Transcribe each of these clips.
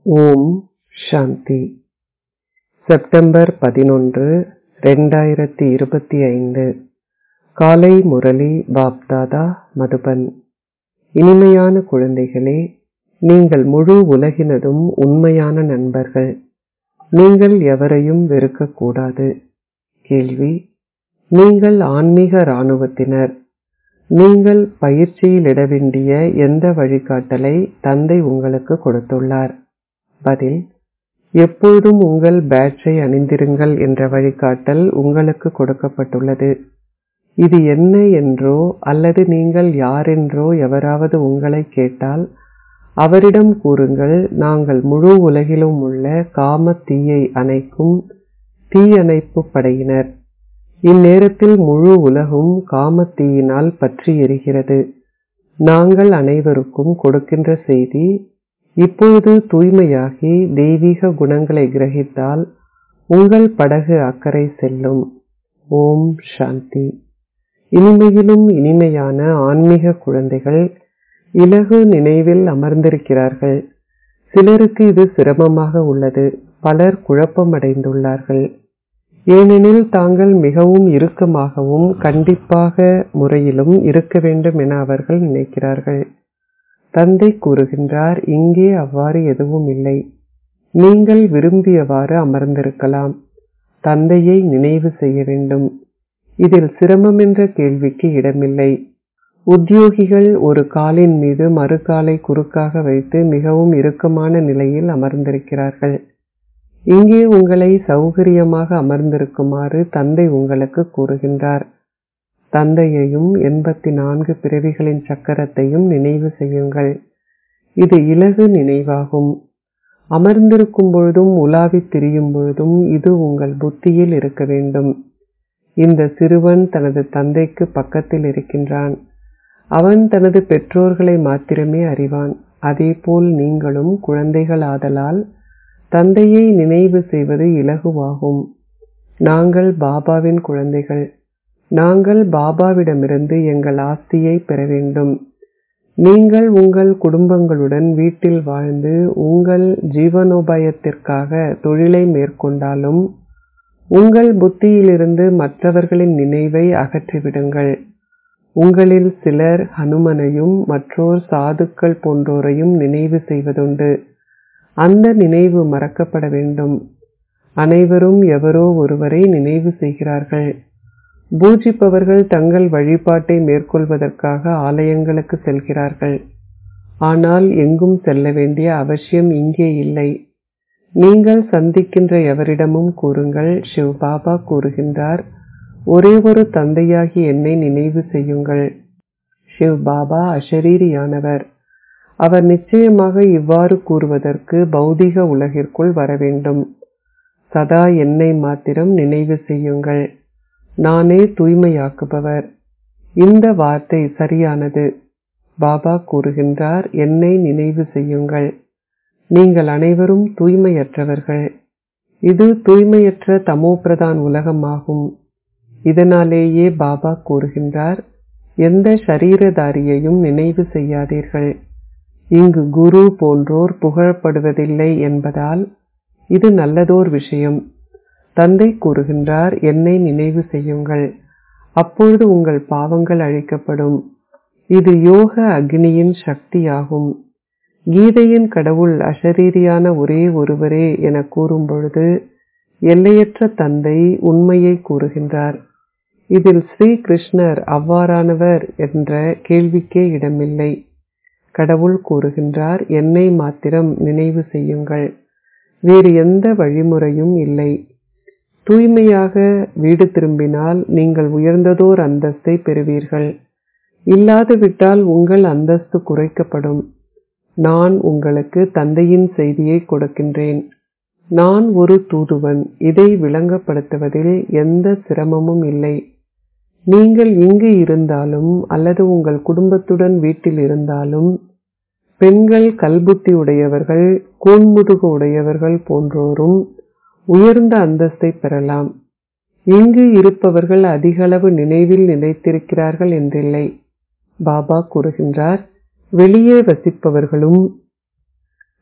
ஓம் சாந்தி September பதினொன்று ரெண்டாயிரத்தி இருபத்தி ஐந்து காலை முரளி பாப்தாதா மதுபன் இனிமையான குழந்தைகளே நீங்கள் முழு உலகினதும் உண்மையான நண்பர்கள் நீங்கள் எவரையும் வெறுக்கக்கூடாது கேள்வி நீங்கள் ஆன்மீக இராணுவத்தினர் நீங்கள் பயிற்சியிலிட வேண்டிய எந்த வழிகாட்டலை தந்தை உங்களுக்கு கொடுத்துள்ளார் பதில் எப்பொழுதும் உங்கள் பேட்ஜை அணிந்திருங்கள் என்ற வழிகாட்டல் உங்களுக்கு கொடுக்கப்பட்டுள்ளது இது என்ன என்றோ அல்லது நீங்கள் யாரென்றோ எவராவது உங்களை கேட்டால் அவரிடம் கூறுங்கள் நாங்கள் முழு உலகிலும் உள்ள காம தீயை அணைக்கும் தீயணைப்பு படையினர் இந்நேரத்தில் முழு உலகும் காமத்தீயினால் பற்றி எரிகிறது நாங்கள் அனைவருக்கும் கொடுக்கின்ற செய்தி இப்பொழுது தூய்மையாகி தெய்வீக குணங்களை கிரகித்தால் உங்கள் படகு அக்கறை செல்லும் ஓம் சாந்தி இனிமையிலும் இனிமையான ஆன்மீக குழந்தைகள் இலகு நினைவில் அமர்ந்திருக்கிறார்கள் சிலருக்கு இது சிரமமாக உள்ளது பலர் குழப்பமடைந்துள்ளார்கள் ஏனெனில் தாங்கள் மிகவும் இறுக்கமாகவும் கண்டிப்பாக முறையிலும் இருக்க வேண்டும் என அவர்கள் நினைக்கிறார்கள் தந்தை கூறுகின்றார் இங்கே அவ்வாறு எதுவும் இல்லை நீங்கள் விரும்பியவாறு அமர்ந்திருக்கலாம் தந்தையை நினைவு செய்ய வேண்டும் இதில் சிரமம் என்ற கேள்விக்கு இடமில்லை உத்தியோகிகள் ஒரு காலின் மீது மறு காலை குறுக்காக வைத்து மிகவும் இறுக்கமான நிலையில் அமர்ந்திருக்கிறார்கள் இங்கே உங்களை சௌகரியமாக அமர்ந்திருக்குமாறு தந்தை உங்களுக்கு கூறுகின்றார் தந்தையையும் எண்பத்தி நான்கு பிறவிகளின் சக்கரத்தையும் நினைவு செய்யுங்கள் இது இலகு நினைவாகும் அமர்ந்திருக்கும் பொழுதும் உலாவித் திரியும் பொழுதும் இது உங்கள் புத்தியில் இருக்க வேண்டும் இந்த சிறுவன் தனது தந்தைக்கு பக்கத்தில் இருக்கின்றான் அவன் தனது பெற்றோர்களை மாத்திரமே அறிவான் அதேபோல் நீங்களும் குழந்தைகள் ஆதலால் தந்தையை நினைவு செய்வது இலகுவாகும் நாங்கள் பாபாவின் குழந்தைகள் நாங்கள் பாபாவிடமிருந்து எங்கள் ஆஸ்தியை பெற வேண்டும் நீங்கள் உங்கள் குடும்பங்களுடன் வீட்டில் வாழ்ந்து உங்கள் ஜீவனோபாயத்திற்காக தொழிலை மேற்கொண்டாலும் உங்கள் புத்தியிலிருந்து மற்றவர்களின் நினைவை அகற்றிவிடுங்கள் உங்களில் சிலர் ஹனுமனையும் மற்றோர் சாதுக்கள் போன்றோரையும் நினைவு செய்வதுண்டு அந்த நினைவு மறக்கப்பட வேண்டும் அனைவரும் எவரோ ஒருவரை நினைவு செய்கிறார்கள் பூஜிப்பவர்கள் தங்கள் வழிபாட்டை மேற்கொள்வதற்காக ஆலயங்களுக்கு செல்கிறார்கள் ஆனால் எங்கும் செல்ல வேண்டிய அவசியம் இங்கே இல்லை நீங்கள் சந்திக்கின்ற எவரிடமும் கூறுங்கள் சிவ் பாபா கூறுகின்றார் ஒரே ஒரு தந்தையாகி என்னை நினைவு செய்யுங்கள் சிவ் பாபா அஷரீரியானவர் அவர் நிச்சயமாக இவ்வாறு கூறுவதற்கு பௌதிக உலகிற்குள் வர வேண்டும் சதா என்னை மாத்திரம் நினைவு செய்யுங்கள் நானே தூய்மையாக்குபவர் இந்த வார்த்தை சரியானது பாபா கூறுகின்றார் என்னை நினைவு செய்யுங்கள் நீங்கள் அனைவரும் தூய்மையற்றவர்கள் இது தூய்மையற்ற தமோபிரதான் உலகமாகும் இதனாலேயே பாபா கூறுகின்றார் எந்த ஷரீரதாரியையும் நினைவு செய்யாதீர்கள் இங்கு குரு போன்றோர் புகழப்படுவதில்லை என்பதால் இது நல்லதோர் விஷயம் தந்தை கூறுகின்றார் என்னை நினைவு செய்யுங்கள் அப்பொழுது உங்கள் பாவங்கள் அழிக்கப்படும் இது யோக அக்னியின் சக்தியாகும் கீதையின் கடவுள் அஷரீரியான ஒரே ஒருவரே என கூறும் பொழுது எல்லையற்ற தந்தை உண்மையை கூறுகின்றார் இதில் ஸ்ரீ கிருஷ்ணர் அவ்வாறானவர் என்ற கேள்விக்கே இடமில்லை கடவுள் கூறுகின்றார் என்னை மாத்திரம் நினைவு செய்யுங்கள் வேறு எந்த வழிமுறையும் இல்லை தூய்மையாக வீடு திரும்பினால் நீங்கள் உயர்ந்ததோர் அந்தஸ்தை பெறுவீர்கள் இல்லாது விட்டால் உங்கள் அந்தஸ்து குறைக்கப்படும் நான் உங்களுக்கு தந்தையின் செய்தியை கொடுக்கின்றேன் நான் ஒரு தூதுவன் இதை விளங்கப்படுத்துவதில் எந்த சிரமமும் இல்லை நீங்கள் இங்கு இருந்தாலும் அல்லது உங்கள் குடும்பத்துடன் வீட்டில் இருந்தாலும் பெண்கள் கல்புத்தி உடையவர்கள் கூன்முதுகு உடையவர்கள் போன்றோரும் உயர்ந்த அந்தஸ்தை பெறலாம் இங்கு இருப்பவர்கள் அதிகளவு நினைவில் நிலைத்திருக்கிறார்கள் என்றில்லை பாபா கூறுகின்றார் வெளியே வசிப்பவர்களும்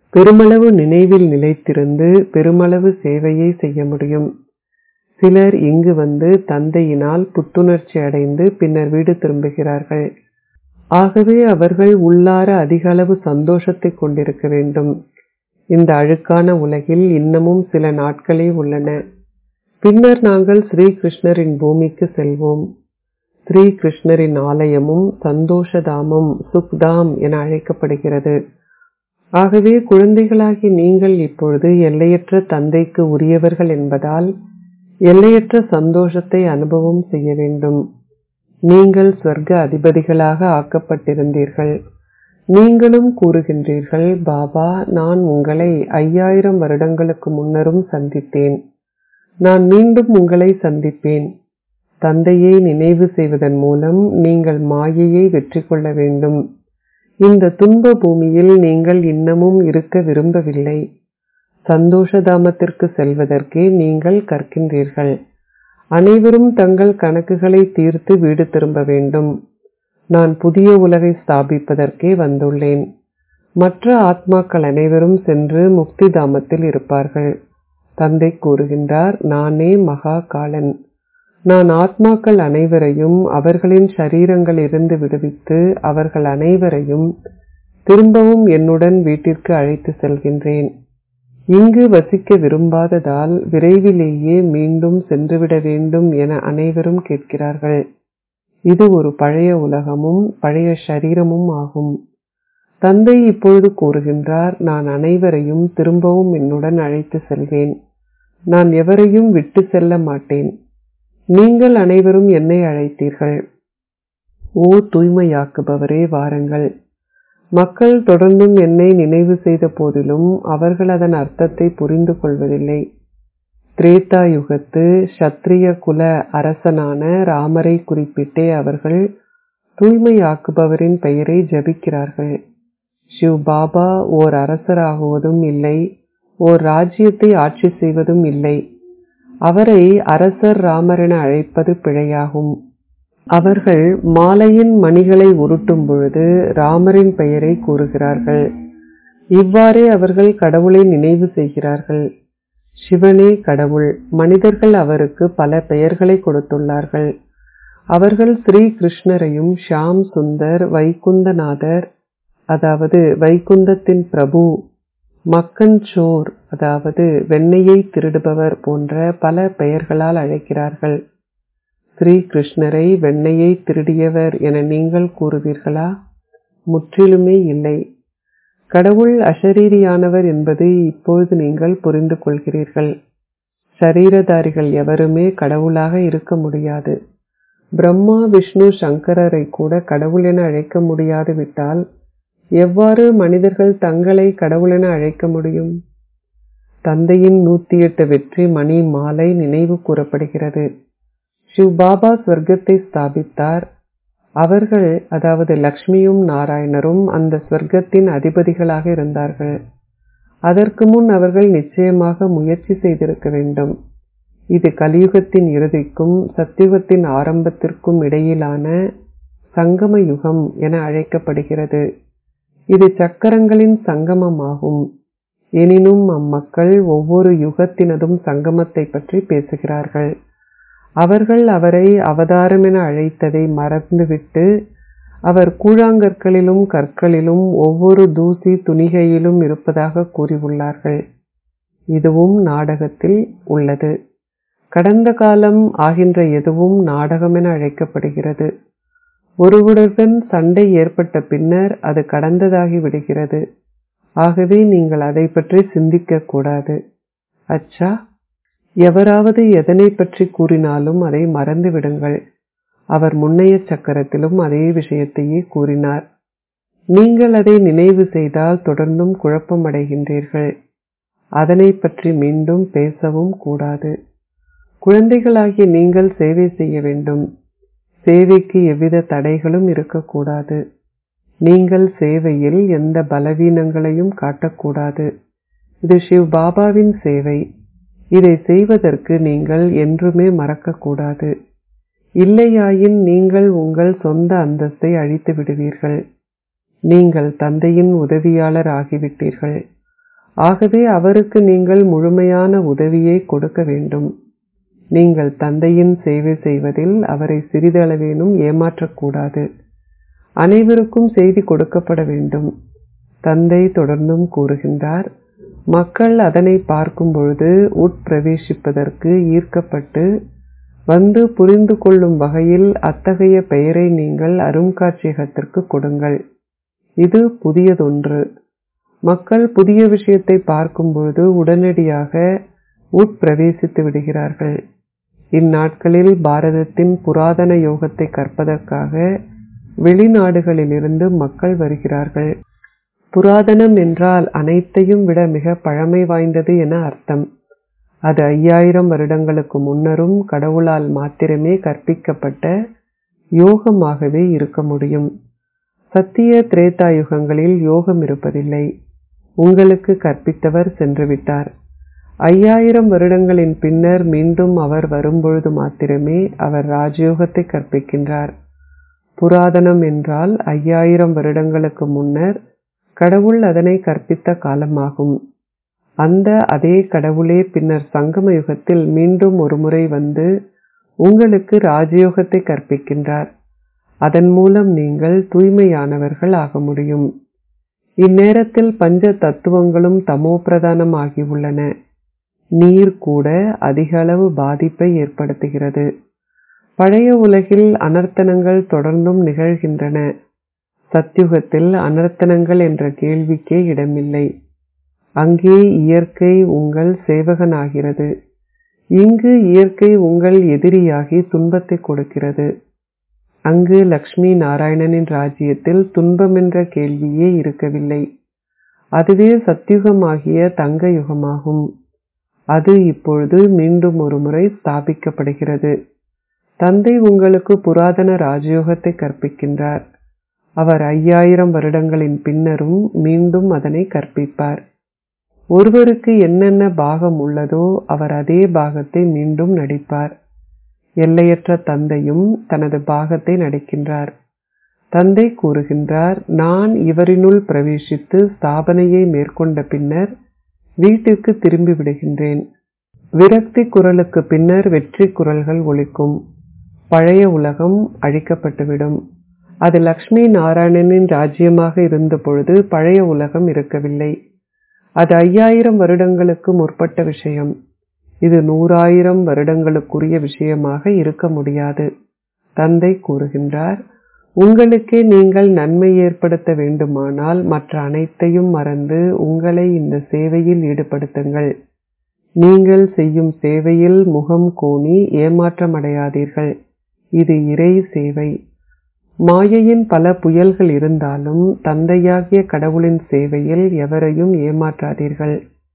பெருமளவு நினைவில் நிலைத்திருந்து பெருமளவு சேவையை செய்ய முடியும் சிலர் இங்கு வந்து தந்தையினால் புத்துணர்ச்சி அடைந்து பின்னர் வீடு திரும்புகிறார்கள் ஆகவே அவர்கள் உள்ளார அதிக அளவு சந்தோஷத்தை கொண்டிருக்க வேண்டும் இந்த அழுக்கான உலகில் இன்னமும் சில நாட்களே உள்ளன பின்னர் நாங்கள் ஸ்ரீ கிருஷ்ணரின் பூமிக்கு செல்வோம் ஸ்ரீ கிருஷ்ணரின் ஆலயமும் சந்தோஷதாமம் சுக்தாம் என அழைக்கப்படுகிறது ஆகவே குழந்தைகளாகி நீங்கள் இப்பொழுது எல்லையற்ற தந்தைக்கு உரியவர்கள் என்பதால் எல்லையற்ற சந்தோஷத்தை அனுபவம் செய்ய வேண்டும் நீங்கள் ஸ்வர்க்க அதிபதிகளாக ஆக்கப்பட்டிருந்தீர்கள் நீங்களும் கூறுகின்றீர்கள் பாபா நான் உங்களை ஐயாயிரம் வருடங்களுக்கு முன்னரும் சந்தித்தேன் நான் மீண்டும் உங்களை சந்திப்பேன் தந்தையை நினைவு செய்வதன் மூலம் நீங்கள் மாயையை வெற்றி கொள்ள வேண்டும் இந்த துன்ப பூமியில் நீங்கள் இன்னமும் இருக்க விரும்பவில்லை சந்தோஷதாமத்திற்கு செல்வதற்கே நீங்கள் கற்கின்றீர்கள் அனைவரும் தங்கள் கணக்குகளை தீர்த்து வீடு திரும்ப வேண்டும் நான் புதிய உலகை ஸ்தாபிப்பதற்கே வந்துள்ளேன் மற்ற ஆத்மாக்கள் அனைவரும் சென்று முக்தி தாமத்தில் இருப்பார்கள் தந்தை கூறுகின்றார் நானே மகா காலன் நான் ஆத்மாக்கள் அனைவரையும் அவர்களின் சரீரங்கள் இருந்து விடுவித்து அவர்கள் அனைவரையும் திரும்பவும் என்னுடன் வீட்டிற்கு அழைத்து செல்கின்றேன் இங்கு வசிக்க விரும்பாததால் விரைவிலேயே மீண்டும் சென்றுவிட வேண்டும் என அனைவரும் கேட்கிறார்கள் இது ஒரு பழைய உலகமும் பழைய சரீரமும் ஆகும் தந்தை இப்பொழுது கூறுகின்றார் நான் அனைவரையும் திரும்பவும் என்னுடன் அழைத்து செல்வேன் நான் எவரையும் விட்டு செல்ல மாட்டேன் நீங்கள் அனைவரும் என்னை அழைத்தீர்கள் ஓ தூய்மையாக்குபவரே வாருங்கள் மக்கள் தொடர்ந்தும் என்னை நினைவு செய்த போதிலும் அவர்கள் அதன் அர்த்தத்தை புரிந்து கொள்வதில்லை திரேதா யுகத்து சத்திரிய குல அரசனான ராமரை குறிப்பிட்டே அவர்கள் தூய்மையாக்குபவரின் பெயரை ஜபிக்கிறார்கள் சிவ் பாபா ஓர் அரசராகுவதும் இல்லை ஓர் ராஜ்யத்தை ஆட்சி செய்வதும் இல்லை அவரை அரசர் ராமர் என அழைப்பது பிழையாகும் அவர்கள் மாலையின் மணிகளை உருட்டும் பொழுது ராமரின் பெயரை கூறுகிறார்கள் இவ்வாறே அவர்கள் கடவுளை நினைவு செய்கிறார்கள் சிவனே கடவுள் மனிதர்கள் அவருக்கு பல பெயர்களை கொடுத்துள்ளார்கள் அவர்கள் ஸ்ரீ கிருஷ்ணரையும் ஷாம் சுந்தர் வைகுந்தநாதர் அதாவது வைகுந்தத்தின் பிரபு மக்கன் சோர் அதாவது வெண்ணையை திருடுபவர் போன்ற பல பெயர்களால் அழைக்கிறார்கள் ஸ்ரீ கிருஷ்ணரை வெண்ணையை திருடியவர் என நீங்கள் கூறுவீர்களா முற்றிலுமே இல்லை கடவுள் அஷரீரியானவர் என்பது இப்பொழுது நீங்கள் புரிந்து கொள்கிறீர்கள் சரீரதாரிகள் எவருமே கடவுளாக இருக்க முடியாது பிரம்மா விஷ்ணு சங்கரரை கூட கடவுள் என அழைக்க முடியாது விட்டால் எவ்வாறு மனிதர்கள் தங்களை கடவுளென அழைக்க முடியும் தந்தையின் நூத்தி எட்டு வெற்றி மணி மாலை நினைவு கூறப்படுகிறது சிவ் பாபா ஸ்வர்க்கத்தை ஸ்தாபித்தார் அவர்கள் அதாவது லக்ஷ்மியும் நாராயணரும் அந்த ஸ்வர்க்கத்தின் அதிபதிகளாக இருந்தார்கள் அதற்கு முன் அவர்கள் நிச்சயமாக முயற்சி செய்திருக்க வேண்டும் இது கலியுகத்தின் இறுதிக்கும் சத்தியுகத்தின் ஆரம்பத்திற்கும் இடையிலான சங்கம யுகம் என அழைக்கப்படுகிறது இது சக்கரங்களின் சங்கமமாகும் எனினும் அம்மக்கள் ஒவ்வொரு யுகத்தினதும் சங்கமத்தை பற்றி பேசுகிறார்கள் அவர்கள் அவரை அவதாரம் என அழைத்ததை மறந்துவிட்டு அவர் கூழாங்கற்களிலும் கற்களிலும் ஒவ்வொரு தூசி துணிகையிலும் இருப்பதாக கூறியுள்ளார்கள் இதுவும் நாடகத்தில் உள்ளது கடந்த காலம் ஆகின்ற எதுவும் நாடகம் என அழைக்கப்படுகிறது ஒருவருடன் சண்டை ஏற்பட்ட பின்னர் அது கடந்ததாகி விடுகிறது ஆகவே நீங்கள் அதை பற்றி சிந்திக்க கூடாது அச்சா எவராவது எதனை பற்றி கூறினாலும் அதை மறந்து விடுங்கள் அவர் முன்னைய சக்கரத்திலும் அதே விஷயத்தையே கூறினார் நீங்கள் அதை நினைவு செய்தால் தொடர்ந்தும் குழப்பம் அடைகின்றீர்கள் அதனை பற்றி மீண்டும் பேசவும் கூடாது குழந்தைகளாகிய நீங்கள் சேவை செய்ய வேண்டும் சேவைக்கு எவ்வித தடைகளும் இருக்கக்கூடாது நீங்கள் சேவையில் எந்த பலவீனங்களையும் காட்டக்கூடாது இது சிவ் பாபாவின் சேவை இதை செய்வதற்கு நீங்கள் என்றுமே மறக்கக்கூடாது இல்லையாயின் நீங்கள் உங்கள் சொந்த அந்தஸ்தை அழித்து விடுவீர்கள் நீங்கள் தந்தையின் உதவியாளர் ஆகிவிட்டீர்கள் ஆகவே அவருக்கு நீங்கள் முழுமையான உதவியை கொடுக்க வேண்டும் நீங்கள் தந்தையின் சேவை செய்வதில் அவரை சிறிதளவேனும் ஏமாற்றக்கூடாது அனைவருக்கும் செய்தி கொடுக்கப்பட வேண்டும் தந்தை தொடர்ந்தும் கூறுகின்றார் மக்கள் அதனை பார்க்கும் பொழுது உட்பிரவேசிப்பதற்கு ஈர்க்கப்பட்டு வந்து புரிந்து கொள்ளும் வகையில் அத்தகைய பெயரை நீங்கள் அருங்காட்சியகத்திற்கு கொடுங்கள் இது புதியதொன்று மக்கள் புதிய விஷயத்தை பார்க்கும் பொழுது உடனடியாக உட்பிரவேசித்து விடுகிறார்கள் இந்நாட்களில் பாரதத்தின் புராதன யோகத்தை கற்பதற்காக வெளிநாடுகளிலிருந்து மக்கள் வருகிறார்கள் புராதனம் என்றால் அனைத்தையும் விட மிக பழமை வாய்ந்தது என அர்த்தம் அது ஐயாயிரம் வருடங்களுக்கு முன்னரும் கடவுளால் மாத்திரமே கற்பிக்கப்பட்ட யோகமாகவே இருக்க முடியும் சத்திய திரேதா யுகங்களில் யோகம் இருப்பதில்லை உங்களுக்கு கற்பித்தவர் சென்றுவிட்டார் ஐயாயிரம் வருடங்களின் பின்னர் மீண்டும் அவர் வரும்பொழுது மாத்திரமே அவர் ராஜயோகத்தை கற்பிக்கின்றார் புராதனம் என்றால் ஐயாயிரம் வருடங்களுக்கு முன்னர் கடவுள் அதனை கற்பித்த காலமாகும் அந்த அதே கடவுளே பின்னர் சங்கம யுகத்தில் மீண்டும் ஒருமுறை வந்து உங்களுக்கு ராஜயோகத்தை கற்பிக்கின்றார் அதன் மூலம் நீங்கள் தூய்மையானவர்கள் ஆக முடியும் இந்நேரத்தில் பஞ்ச தத்துவங்களும் தமோ பிரதானம் ஆகியுள்ளன நீர் கூட அதிக அளவு பாதிப்பை ஏற்படுத்துகிறது பழைய உலகில் அனர்த்தனங்கள் தொடர்ந்தும் நிகழ்கின்றன சத்யுகத்தில் அனர்த்தனங்கள் என்ற கேள்விக்கே இடமில்லை அங்கே இயற்கை உங்கள் சேவகனாகிறது இங்கு இயற்கை உங்கள் எதிரியாகி துன்பத்தை கொடுக்கிறது அங்கு லக்ஷ்மி நாராயணனின் ராஜ்யத்தில் துன்பம் என்ற கேள்வியே இருக்கவில்லை அதுவே சத்யுகமாகிய தங்க யுகமாகும் அது இப்பொழுது மீண்டும் ஒரு முறை ஸ்தாபிக்கப்படுகிறது தந்தை உங்களுக்கு புராதன ராஜயோகத்தை கற்பிக்கின்றார் அவர் ஐயாயிரம் வருடங்களின் பின்னரும் மீண்டும் அதனை கற்பிப்பார் ஒருவருக்கு என்னென்ன பாகம் உள்ளதோ அவர் அதே பாகத்தை மீண்டும் நடிப்பார் எல்லையற்ற தந்தையும் தனது பாகத்தை நடிக்கின்றார் தந்தை கூறுகின்றார் நான் இவரினுள் பிரவேசித்து ஸ்தாபனையை மேற்கொண்ட பின்னர் வீட்டிற்கு திரும்பி விடுகின்றேன் விரக்தி குரலுக்கு பின்னர் வெற்றி குரல்கள் ஒலிக்கும் பழைய உலகம் அழிக்கப்பட்டுவிடும் அது லக்ஷ்மி நாராயணனின் ராஜ்யமாக இருந்த பொழுது பழைய உலகம் இருக்கவில்லை அது ஐயாயிரம் வருடங்களுக்கு முற்பட்ட விஷயம் இது நூறாயிரம் வருடங்களுக்குரிய விஷயமாக இருக்க முடியாது தந்தை கூறுகின்றார் உங்களுக்கே நீங்கள் நன்மை ஏற்படுத்த வேண்டுமானால் மற்ற அனைத்தையும் மறந்து உங்களை இந்த சேவையில் ஈடுபடுத்துங்கள் நீங்கள் செய்யும் சேவையில் முகம் கோணி ஏமாற்றமடையாதீர்கள் இது இறை சேவை மாயையின் பல புயல்கள் இருந்தாலும் தந்தையாகிய கடவுளின் சேவையில் எவரையும் ஏமாற்றாதீர்கள்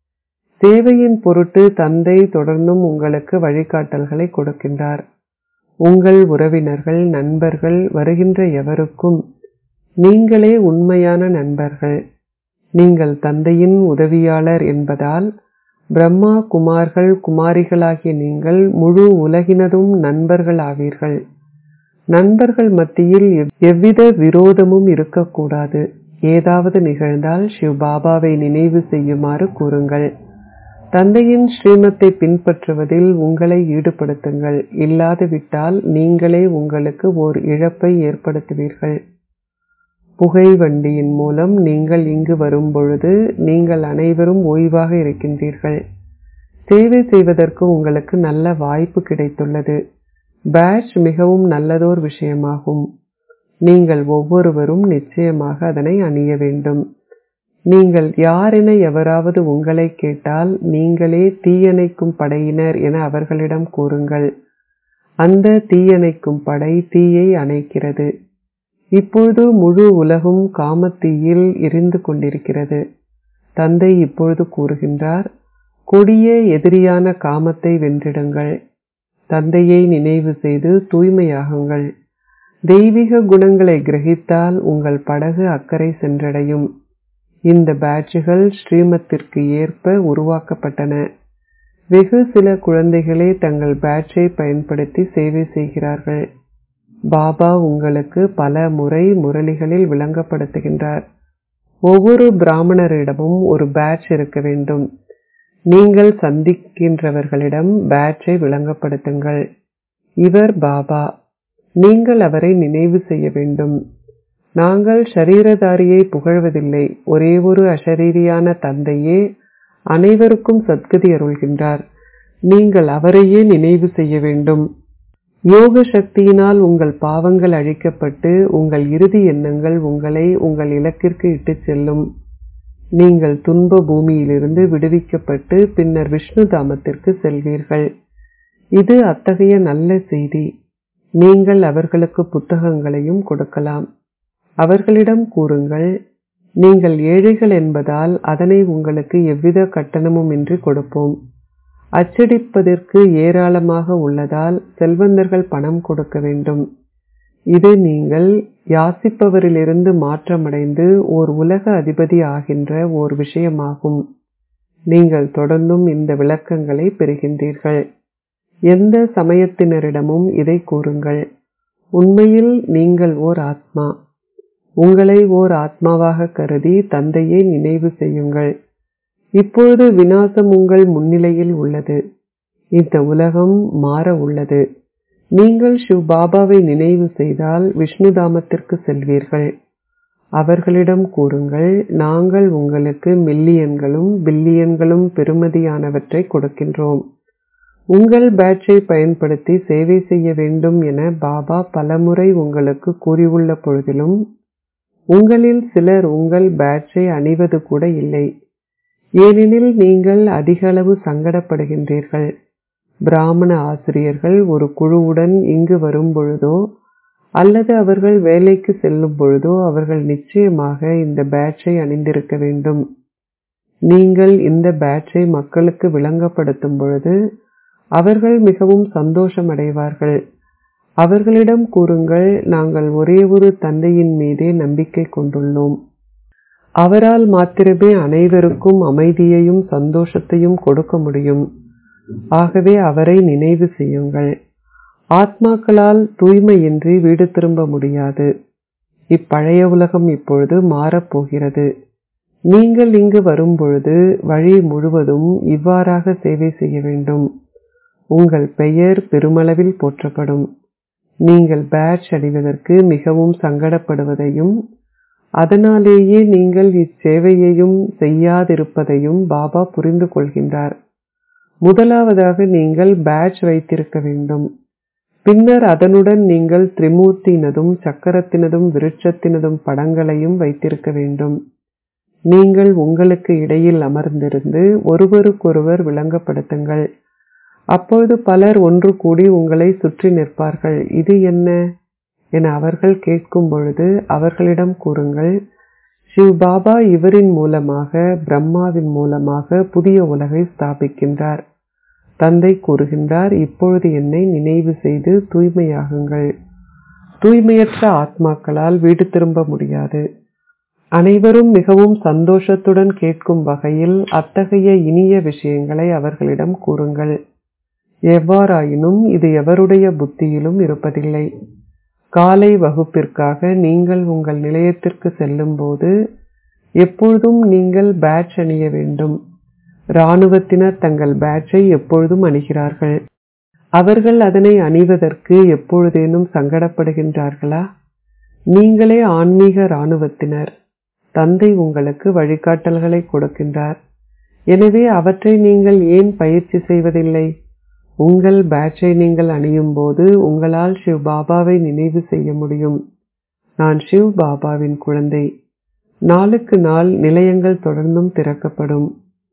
சேவையின் பொருட்டு தந்தை தொடர்ந்தும் உங்களுக்கு வழிகாட்டல்களை கொடுக்கின்றார் உங்கள் உறவினர்கள் நண்பர்கள் வருகின்ற எவருக்கும் நீங்களே உண்மையான நண்பர்கள் நீங்கள் தந்தையின் உதவியாளர் என்பதால் பிரம்மா குமார்கள் குமாரிகளாகிய நீங்கள் முழு உலகினதும் நண்பர்கள் ஆவீர்கள் நண்பர்கள் மத்தியில் எவ்வித விரோதமும் இருக்கக்கூடாது ஏதாவது நிகழ்ந்தால் சிவ் பாபாவை நினைவு செய்யுமாறு கூறுங்கள் தந்தையின் ஸ்ரீமத்தை பின்பற்றுவதில் உங்களை ஈடுபடுத்துங்கள் இல்லாது விட்டால் நீங்களே உங்களுக்கு ஓர் இழப்பை ஏற்படுத்துவீர்கள் புகை வண்டியின் மூலம் நீங்கள் இங்கு வரும்பொழுது நீங்கள் அனைவரும் ஓய்வாக இருக்கின்றீர்கள் சேவை செய்வதற்கு உங்களுக்கு நல்ல வாய்ப்பு கிடைத்துள்ளது பேட்ச் மிகவும் நல்லதோர் விஷயமாகும் நீங்கள் ஒவ்வொருவரும் நிச்சயமாக அதனை அணிய வேண்டும் நீங்கள் யார் என எவராவது உங்களை கேட்டால் நீங்களே தீயணைக்கும் படையினர் என அவர்களிடம் கூறுங்கள் அந்த தீயணைக்கும் படை தீயை அணைக்கிறது இப்பொழுது முழு உலகும் காமத்தீயில் எரிந்து கொண்டிருக்கிறது தந்தை இப்பொழுது கூறுகின்றார் கொடிய எதிரியான காமத்தை வென்றிடுங்கள் தந்தையை நினைவு செய்து தூய்மையாகுங்கள் தெய்வீக குணங்களை கிரகித்தால் உங்கள் படகு அக்கறை சென்றடையும் இந்த பேட்சுகள் ஸ்ரீமத்திற்கு ஏற்ப உருவாக்கப்பட்டன வெகு சில குழந்தைகளே தங்கள் பேட்சை பயன்படுத்தி சேவை செய்கிறார்கள் பாபா உங்களுக்கு பல முறை முரளிகளில் விளங்கப்படுத்துகின்றார் ஒவ்வொரு பிராமணரிடமும் ஒரு பேட்ச் இருக்க வேண்டும் நீங்கள் சந்திக்கின்றவர்களிடம் பேட்சை விளங்கப்படுத்துங்கள் இவர் பாபா நீங்கள் அவரை நினைவு செய்ய வேண்டும் நாங்கள் ஷரீரதாரியை புகழ்வதில்லை ஒரே ஒரு அஷரீரியான தந்தையே அனைவருக்கும் சத்கதி அருள்கின்றார் நீங்கள் அவரையே நினைவு செய்ய வேண்டும் யோக சக்தியினால் உங்கள் பாவங்கள் அழிக்கப்பட்டு உங்கள் இறுதி எண்ணங்கள் உங்களை உங்கள் இலக்கிற்கு இட்டுச் செல்லும் நீங்கள் துன்ப பூமியிலிருந்து விடுவிக்கப்பட்டு பின்னர் விஷ்ணு தாமத்திற்கு செல்வீர்கள் இது அத்தகைய நல்ல செய்தி நீங்கள் அவர்களுக்கு புத்தகங்களையும் கொடுக்கலாம் அவர்களிடம் கூறுங்கள் நீங்கள் ஏழைகள் என்பதால் அதனை உங்களுக்கு எவ்வித கட்டணமும் இன்றி கொடுப்போம் அச்சடிப்பதற்கு ஏராளமாக உள்ளதால் செல்வந்தர்கள் பணம் கொடுக்க வேண்டும் இது நீங்கள் யாசிப்பவரிலிருந்து மாற்றமடைந்து ஓர் உலக அதிபதி ஆகின்ற ஓர் விஷயமாகும் நீங்கள் தொடர்ந்தும் இந்த விளக்கங்களை பெறுகின்றீர்கள் எந்த சமயத்தினரிடமும் இதை கூறுங்கள் உண்மையில் நீங்கள் ஓர் ஆத்மா உங்களை ஓர் ஆத்மாவாக கருதி தந்தையை நினைவு செய்யுங்கள் இப்பொழுது வினாசம் உங்கள் முன்னிலையில் உள்ளது இந்த உலகம் மாற உள்ளது நீங்கள் சிவ் பாபாவை நினைவு செய்தால் விஷ்ணு தாமத்திற்கு செல்வீர்கள் அவர்களிடம் கூறுங்கள் நாங்கள் உங்களுக்கு மில்லியன்களும் பில்லியன்களும் பெறுமதியானவற்றை கொடுக்கின்றோம் உங்கள் பேட்சை பயன்படுத்தி சேவை செய்ய வேண்டும் என பாபா பலமுறை உங்களுக்கு கூறியுள்ள பொழுதிலும் உங்களில் சிலர் உங்கள் பேட்சை அணிவது கூட இல்லை ஏனெனில் நீங்கள் அதிக அளவு சங்கடப்படுகின்றீர்கள் பிராமண ஆசிரியர்கள் ஒரு குழுவுடன் இங்கு வரும் பொழுதோ அல்லது அவர்கள் வேலைக்கு செல்லும் பொழுதோ அவர்கள் நிச்சயமாக இந்த பேட்சை அணிந்திருக்க வேண்டும் நீங்கள் இந்த பேட்சை மக்களுக்கு விளங்கப்படுத்தும் பொழுது அவர்கள் மிகவும் சந்தோஷம் அடைவார்கள் அவர்களிடம் கூறுங்கள் நாங்கள் ஒரே ஒரு தந்தையின் மீதே நம்பிக்கை கொண்டுள்ளோம் அவரால் மாத்திரமே அனைவருக்கும் அமைதியையும் சந்தோஷத்தையும் கொடுக்க முடியும் ஆகவே அவரை நினைவு செய்யுங்கள் ஆத்மாக்களால் தூய்மையின்றி வீடு திரும்ப முடியாது இப்பழைய உலகம் இப்பொழுது மாறப்போகிறது நீங்கள் இங்கு வரும்பொழுது வழி முழுவதும் இவ்வாறாக சேவை செய்ய வேண்டும் உங்கள் பெயர் பெருமளவில் போற்றப்படும் நீங்கள் பேட்ச் அடைவதற்கு மிகவும் சங்கடப்படுவதையும் அதனாலேயே நீங்கள் இச்சேவையையும் செய்யாதிருப்பதையும் பாபா புரிந்து கொள்கின்றார் முதலாவதாக நீங்கள் பேட்ச் வைத்திருக்க வேண்டும் பின்னர் அதனுடன் நீங்கள் திரிமூர்த்தியினதும் சக்கரத்தினதும் விருட்சத்தினதும் படங்களையும் வைத்திருக்க வேண்டும் நீங்கள் உங்களுக்கு இடையில் அமர்ந்திருந்து ஒருவருக்கொருவர் விளங்கப்படுத்துங்கள் அப்பொழுது பலர் ஒன்று கூடி உங்களை சுற்றி நிற்பார்கள் இது என்ன என அவர்கள் கேட்கும் பொழுது அவர்களிடம் கூறுங்கள் சிவ் பாபா இவரின் மூலமாக பிரம்மாவின் மூலமாக புதிய உலகை ஸ்தாபிக்கின்றார் தந்தை கூறுகின்றார் இப்பொழுது என்னை நினைவு செய்து தூய்மையாகுங்கள் தூய்மையற்ற ஆத்மாக்களால் வீடு திரும்ப முடியாது அனைவரும் மிகவும் சந்தோஷத்துடன் கேட்கும் வகையில் அத்தகைய இனிய விஷயங்களை அவர்களிடம் கூறுங்கள் எவ்வாறாயினும் இது எவருடைய புத்தியிலும் இருப்பதில்லை காலை வகுப்பிற்காக நீங்கள் உங்கள் நிலையத்திற்கு செல்லும்போது எப்பொழுதும் நீங்கள் பேட்ச் அணிய வேண்டும் இராணுவத்தினர் தங்கள் பேட்சை எப்பொழுதும் அணிகிறார்கள் அவர்கள் அதனை அணிவதற்கு எப்பொழுதேனும் சங்கடப்படுகின்றார்களா நீங்களே ஆன்மீக இராணுவத்தினர் தந்தை உங்களுக்கு வழிகாட்டல்களை கொடுக்கின்றார் எனவே அவற்றை நீங்கள் ஏன் பயிற்சி செய்வதில்லை உங்கள் பேட்சை நீங்கள் அணியும் போது உங்களால் சிவ் பாபாவை நினைவு செய்ய முடியும் நான் சிவ் பாபாவின் குழந்தை நாளுக்கு நாள் நிலையங்கள் தொடர்ந்தும் திறக்கப்படும்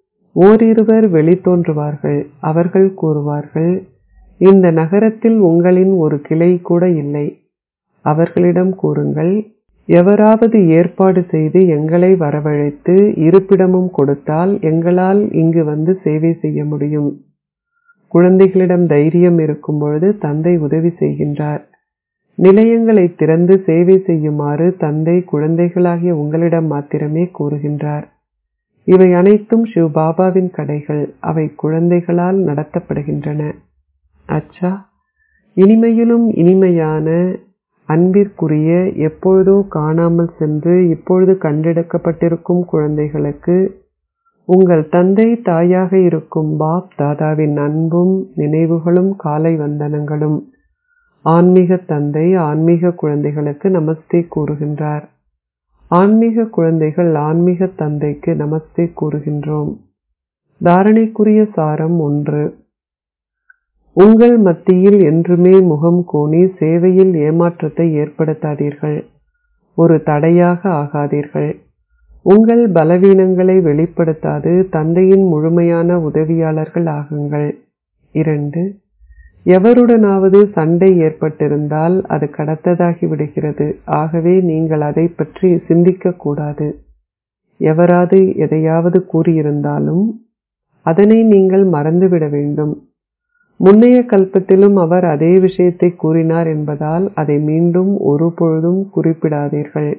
ஓரிருவர் வெளித்தோன்றுவார்கள் அவர்கள் கூறுவார்கள் இந்த நகரத்தில் உங்களின் ஒரு கிளை கூட இல்லை அவர்களிடம் கூறுங்கள் எவராவது ஏற்பாடு செய்து எங்களை வரவழைத்து இருப்பிடமும் கொடுத்தால் எங்களால் இங்கு வந்து சேவை செய்ய முடியும் குழந்தைகளிடம் தைரியம் இருக்கும் பொழுது தந்தை உதவி செய்கின்றார் நிலையங்களை திறந்து சேவை செய்யுமாறு தந்தை குழந்தைகளாகிய உங்களிடம் மாத்திரமே கூறுகின்றார் இவை அனைத்தும் சிவ் பாபாவின் கடைகள் அவை குழந்தைகளால் நடத்தப்படுகின்றன அச்சா இனிமையிலும் இனிமையான அன்பிற்குரிய எப்பொழுதோ காணாமல் சென்று இப்பொழுது கண்டெடுக்கப்பட்டிருக்கும் குழந்தைகளுக்கு உங்கள் தந்தை தாயாக இருக்கும் பாப் தாதாவின் அன்பும் நினைவுகளும் காலை வந்தனங்களும் ஆன்மீக தந்தை ஆன்மீக குழந்தைகளுக்கு நமஸ்தே கூறுகின்றார் ஆன்மீக குழந்தைகள் ஆன்மீக தந்தைக்கு நமஸ்தே கூறுகின்றோம் தாரணைக்குரிய சாரம் ஒன்று உங்கள் மத்தியில் என்றுமே முகம் கோணி சேவையில் ஏமாற்றத்தை ஏற்படுத்தாதீர்கள் ஒரு தடையாக ஆகாதீர்கள் உங்கள் பலவீனங்களை வெளிப்படுத்தாது தந்தையின் முழுமையான உதவியாளர்கள் ஆகுங்கள் இரண்டு எவருடனாவது சண்டை ஏற்பட்டிருந்தால் அது கடத்ததாகி விடுகிறது ஆகவே நீங்கள் அதை பற்றி சிந்திக்க கூடாது எவராது எதையாவது கூறியிருந்தாலும் அதனை நீங்கள் மறந்துவிட வேண்டும் முன்னைய கல்பத்திலும் அவர் அதே விஷயத்தை கூறினார் என்பதால் அதை மீண்டும் ஒரு பொழுதும் குறிப்பிடாதீர்கள்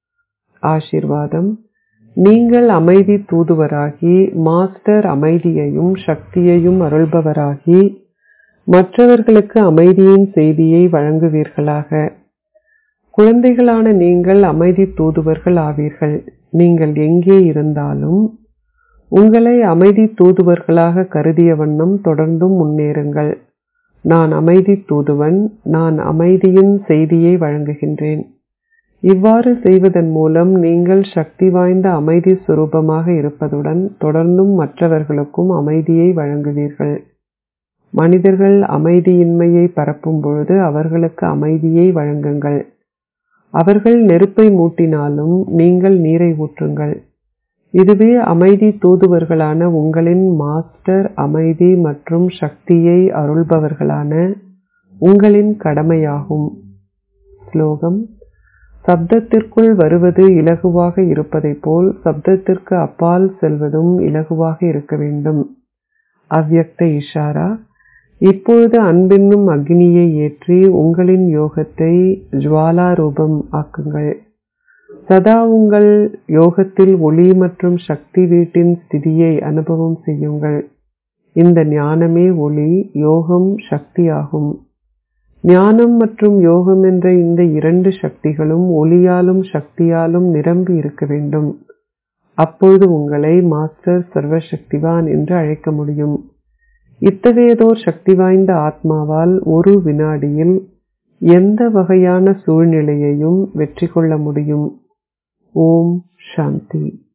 ஆசிர்வாதம் நீங்கள் அமைதி தூதுவராகி மாஸ்டர் அமைதியையும் சக்தியையும் அருள்பவராகி மற்றவர்களுக்கு அமைதியின் செய்தியை வழங்குவீர்களாக குழந்தைகளான நீங்கள் அமைதி தூதுவர்கள் ஆவீர்கள் நீங்கள் எங்கே இருந்தாலும் உங்களை அமைதி தூதுவர்களாக கருதிய வண்ணம் தொடர்ந்தும் முன்னேறுங்கள் நான் அமைதி தூதுவன் நான் அமைதியின் செய்தியை வழங்குகின்றேன் இவ்வாறு செய்வதன் மூலம் நீங்கள் சக்தி வாய்ந்த அமைதி சுரூபமாக இருப்பதுடன் தொடர்ந்தும் மற்றவர்களுக்கும் அமைதியை வழங்குவீர்கள் மனிதர்கள் அமைதியின்மையை பரப்பும் பொழுது அவர்களுக்கு அமைதியை வழங்குங்கள் அவர்கள் நெருப்பை மூட்டினாலும் நீங்கள் நீரை ஊற்றுங்கள் இதுவே அமைதி தூதுவர்களான உங்களின் மாஸ்டர் அமைதி மற்றும் சக்தியை அருள்பவர்களான உங்களின் கடமையாகும் ஸ்லோகம் சப்தத்திற்குள் வருவது இலகுவாக இருப்பதைப் போல் சப்தத்திற்கு அப்பால் செல்வதும் இலகுவாக இருக்க வேண்டும் அவ்யக்த இஷாரா இப்பொழுது அன்பென்னும் அக்னியை ஏற்றி உங்களின் யோகத்தை ஜுவாலா ரூபம் ஆக்குங்கள் சதா உங்கள் யோகத்தில் ஒளி மற்றும் சக்தி வீட்டின் ஸ்திதியை அனுபவம் செய்யுங்கள் இந்த ஞானமே ஒளி யோகம் சக்தி ஆகும் ஞானம் மற்றும் யோகம் என்ற இந்த இரண்டு சக்திகளும் ஒளியாலும் சக்தியாலும் நிரம்பி இருக்க வேண்டும் அப்பொழுது உங்களை மாஸ்டர் சர்வசக்திவான் என்று அழைக்க முடியும் இத்தகையதோர் சக்தி வாய்ந்த ஆத்மாவால் ஒரு வினாடியில் எந்த வகையான சூழ்நிலையையும் வெற்றி கொள்ள முடியும் ஓம் சாந்தி